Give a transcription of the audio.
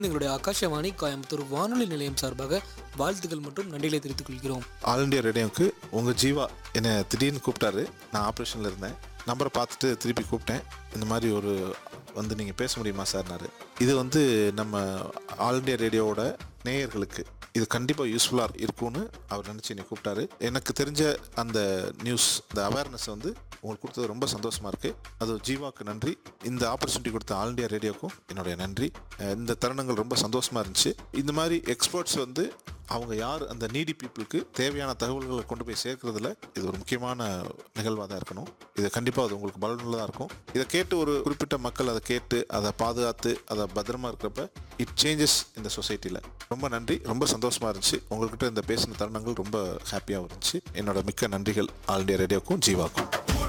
எங்களுடைய ஆகாஷவாணி கோயம்புத்தூர் வானொலி நிலையம் சார்பாக வாழ்த்துக்கள் மற்றும் நன்றிகளை தெரிவித்துக் கொள்கிறோம் ஆல் இண்டியா ரேடியோவுக்கு உங்கள் ஜீவா என்னை திடீர்னு கூப்பிட்டாரு நான் ஆப்ரேஷனில் இருந்தேன் நம்பரை பார்த்துட்டு திருப்பி கூப்பிட்டேன் இந்த மாதிரி ஒரு வந்து நீங்கள் பேச முடியுமா சார்னாரு இது வந்து நம்ம ஆல் இண்டியா ரேடியோவோட நேயர்களுக்கு இது கண்டிப்பாக யூஸ்ஃபுல்லாக இருக்கும்னு அவர் நினச்சி என்னை கூப்பிட்டாரு எனக்கு தெரிஞ்ச அந்த நியூஸ் இந்த அவேர்னஸ் வந்து உங்களுக்கு கொடுத்தது ரொம்ப சந்தோஷமாக இருக்குது அது ஜீவாக்கு நன்றி இந்த ஆப்பர்ச்சுனிட்டி கொடுத்த ஆல் இண்டியா ரேடியோக்கும் என்னுடைய நன்றி அஹ் இந்த தருணங்கள் ரொம்ப சந்தோஷமாக இருந்துச்சு இந்த மாதிரி எக்ஸ்பர்ட்ஸ் வந்து அவங்க யார் அந்த நீடி பீப்புளுக்கு தேவையான தகவல்களை கொண்டு போய் சேர்க்கறதுல இது ஒரு முக்கியமான நிகழ்வாக தான் இருக்கணும் இது கண்டிப்பாக அது உங்களுக்கு பலனுள்ளதாக இருக்கும் இதை கேட்டு ஒரு குறிப்பிட்ட மக்கள் அதை கேட்டு அதை பாதுகாத்து அதை பத்திரமா இருக்கிறப்ப இட் சேஞ்சஸ் இந்த சொசைட்டியில் ரொம்ப நன்றி ரொம்ப சந்தோஷமாக இருந்துச்சு உங்கள்கிட்ட இந்த பேசின தருணங்கள் ரொம்ப ஹாப்பியாக இருந்துச்சு என்னோட மிக்க நன்றிகள் ஆல் இண்டியா ரேடியோக்கும் ஜீவாக்கும்